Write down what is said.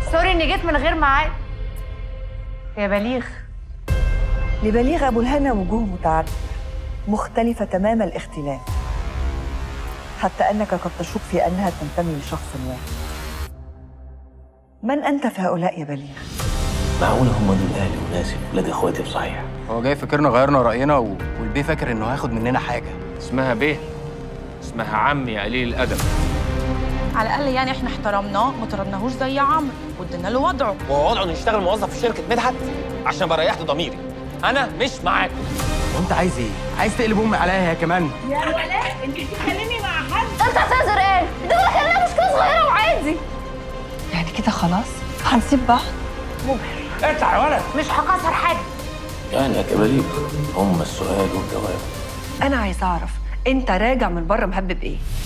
سوري اني جيت من غير ميعاد يا بليغ لبليغ أبو الهنا وجوه متعددة مختلفة تمام الاختلاف حتى أنك قد تشك في أنها تنتمي لشخص واحد من أنت في هؤلاء يا بليغ؟ معقولة هم دول أهلي وناسي ولاد إخواتي بصحيح هو جاي فاكرنا غيرنا رأينا و... والبيه فاكر إنه هياخد مننا حاجة اسمها بيه اسمها عمي قليل الادب على الاقل يعني احنا احترمناه ما طردناهوش زي عمرو وادينا له وضعه وهو وضعه انه يشتغل موظف في شركه مدحت عشان بريحت ضميري انا مش معاكم وأنت عايز إيه؟ عايز تقلب أمي عليا هي كمان؟ انت هتعذر ايه؟ ده بقول لك انها مشكله صغيره وعادي يعني كده خلاص هنسيب بعض اطلع يا ولد مش هكسر حاجه يعني يا كباليب هم السؤال والجواب أنا عايز أعرف أنت راجع من بره مهبب إيه؟